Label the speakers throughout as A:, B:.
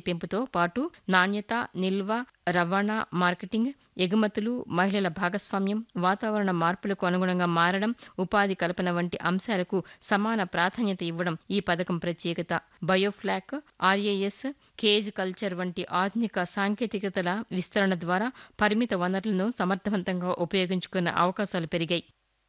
A: పెంపుతో పాటు నాణ్యత నిల్వ రవాణా మార్కెటింగ్ ఎగుమతులు మహిళల భాగస్వామ్యం వాతావరణ మార్పులకు అనుగుణంగా మారడం ఉపాధి కల్పన వంటి అంశాలకు సమాన ప్రాధాన్యత ఇవ్వడం ఈ పథకం ప్రత్యేకత బయోఫ్లాక్ ఆర్ఏఎస్ కేజ్ కల్చర్ వంటి ఆధునిక సాంకేతికతల విస్తరణ ద్వారా పరిమిత వనరులను సమర్థవంతంగా ఉపయోగించుకునే అవకాశాలు పెరిగాయి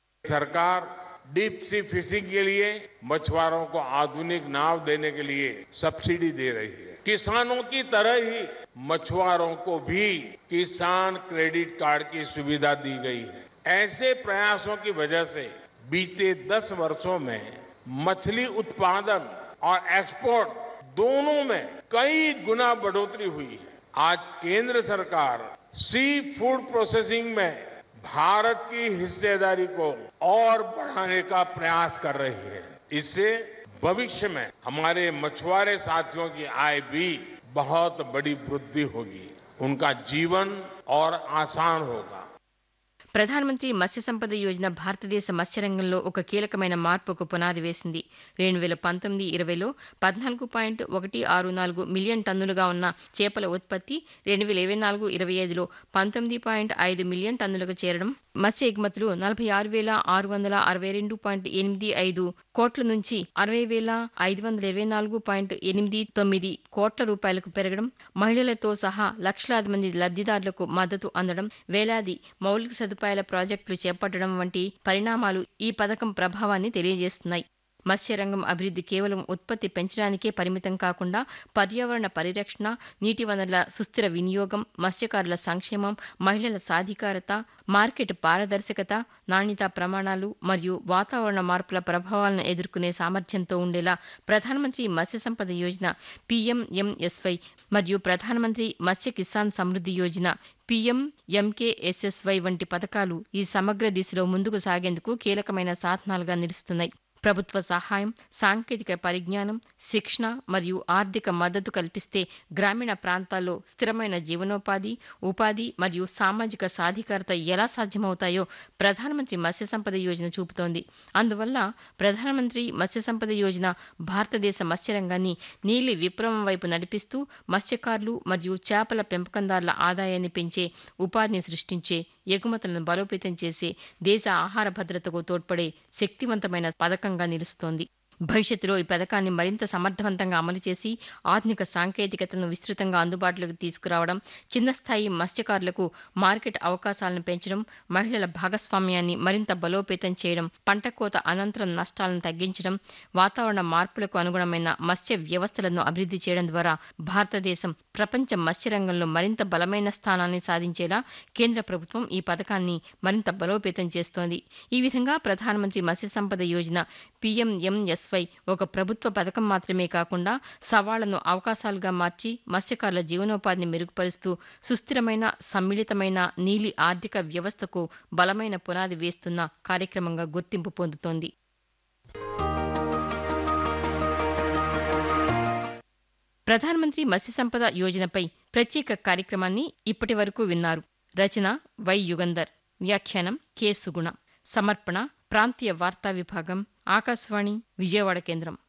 B: सरकार डीप सी फिशिंग के लिए मछुआरों को आधुनिक नाव देने के लिए सब्सिडी दे रही है किसानों की तरह ही मछुआरों को भी किसान क्रेडिट कार्ड की सुविधा दी गई है ऐसे प्रयासों की वजह से बीते 10 वर्षों में मछली उत्पादन और एक्सपोर्ट दोनों में कई गुना बढ़ोतरी हुई है आज केंद्र सरकार सी फूड प्रोसेसिंग में भारत की हिस्सेदारी को और बढ़ाने का प्रयास कर रही है इससे भविष्य में हमारे मछुआरे साथियों की आय भी बहुत बड़ी वृद्धि होगी उनका जीवन और आसान होगा
A: ప్రధానమంత్రి మత్స్య సంపద యోజన భారతదేశ మత్స్యరంగంలో ఒక కీలకమైన మార్పుకు పునాది వేసింది రెండు వేల పంతొమ్మిది ఇరవైలో పద్నాలుగు పాయింట్ ఒకటి ఆరు నాలుగు మిలియన్ టన్నులుగా ఉన్న చేపల ఉత్పత్తి రెండు వేల ఇరవై నాలుగు ఇరవై ఐదులో పంతొమ్మిది పాయింట్ ఐదు మిలియన్ టన్నులకు చేరడం మత్స్య ఎగుమతులు నలభై ఆరు వేల ఆరు వందల అరవై రెండు పాయింట్ ఎనిమిది ఐదు కోట్ల నుంచి అరవై వేల ఐదు వందల ఇరవై నాలుగు పాయింట్ ఎనిమిది తొమ్మిది కోట్ల రూపాయలకు పెరగడం మహిళలతో సహా లక్షలాది మంది లబ్ధిదారులకు మద్దతు అందడం వేలాది మౌలిక సదుపాయాల ప్రాజెక్టులు చేపట్టడం వంటి పరిణామాలు ఈ పథకం ప్రభావాన్ని తెలియజేస్తున్నాయి మత్స్యరంగం అభివృద్ధి కేవలం ఉత్పత్తి పెంచడానికే పరిమితం కాకుండా పర్యావరణ పరిరక్షణ నీటి వనరుల సుస్థిర వినియోగం మత్స్యకారుల సంక్షేమం మహిళల సాధికారత మార్కెట్ పారదర్శకత నాణ్యతా ప్రమాణాలు మరియు వాతావరణ మార్పుల ప్రభావాలను ఎదుర్కొనే సామర్థ్యంతో ఉండేలా ప్రధానమంత్రి మత్స్య సంపద యోజన పీఎంఎంఎస్వై మరియు ప్రధానమంత్రి మత్స్య కిసాన్ సమృద్ధి యోజన పీఎం ఎంకేఎస్ఎస్వై వంటి పథకాలు ఈ సమగ్ర దిశలో ముందుకు సాగేందుకు కీలకమైన సాధనాలుగా నిలుస్తున్నాయి ప్రభుత్వ సహాయం సాంకేతిక పరిజ్ఞానం శిక్షణ మరియు ఆర్థిక మద్దతు కల్పిస్తే గ్రామీణ ప్రాంతాల్లో స్థిరమైన జీవనోపాధి ఉపాధి మరియు సామాజిక సాధికారత ఎలా సాధ్యమవుతాయో ప్రధానమంత్రి మత్స్య సంపద యోజన చూపుతోంది అందువల్ల ప్రధానమంత్రి మత్స్య సంపద యోజన భారతదేశ మత్స్యరంగాన్ని నీలి విప్లవం వైపు నడిపిస్తూ మత్స్యకారులు మరియు చేపల పెంపకందారుల ఆదాయాన్ని పెంచే ఉపాధిని సృష్టించే ఎగుమతులను బలోపేతం చేసే దేశ ఆహార భద్రతకు తోడ్పడే శక్తివంతమైన పథకంగా నిలుస్తోంది భవిష్యత్తులో ఈ పథకాన్ని మరింత సమర్థవంతంగా అమలు చేసి ఆధునిక సాంకేతికతను విస్తృతంగా అందుబాటులోకి తీసుకురావడం చిన్న స్థాయి మత్స్యకారులకు మార్కెట్ అవకాశాలను పెంచడం మహిళల భాగస్వామ్యాన్ని మరింత బలోపేతం చేయడం పంట కోత అనంతరం నష్టాలను తగ్గించడం వాతావరణ మార్పులకు అనుగుణమైన మత్స్య వ్యవస్థలను అభివృద్ధి చేయడం ద్వారా భారతదేశం ప్రపంచ మత్స్య రంగంలో మరింత బలమైన స్థానాన్ని సాధించేలా కేంద్ర ప్రభుత్వం ఈ పథకాన్ని మరింత బలోపేతం చేస్తోంది ఈ విధంగా ప్రధానమంత్రి మత్స్య సంపద యోజన పీఎంఎంఎస్వై ఒక ప్రభుత్వ పథకం మాత్రమే కాకుండా సవాళ్లను అవకాశాలుగా మార్చి మత్స్యకారుల జీవనోపాధిని మెరుగుపరుస్తూ సుస్థిరమైన సమ్మిళితమైన నీలి ఆర్థిక వ్యవస్థకు బలమైన పునాది వేస్తున్న కార్యక్రమంగా గుర్తింపు పొందుతోంది ప్రధానమంత్రి మత్స్య సంపద యోజనపై ప్రత్యేక కార్యక్రమాన్ని ఇప్పటి వరకు విన్నారు రచన వై యుగంధర్ వ్యాఖ్యానం కె సుగుణ సమర్పణ ప్రాంతీయ వార్తా విభాగం ఆకాశవాణి విజయవాడ కేంద్రం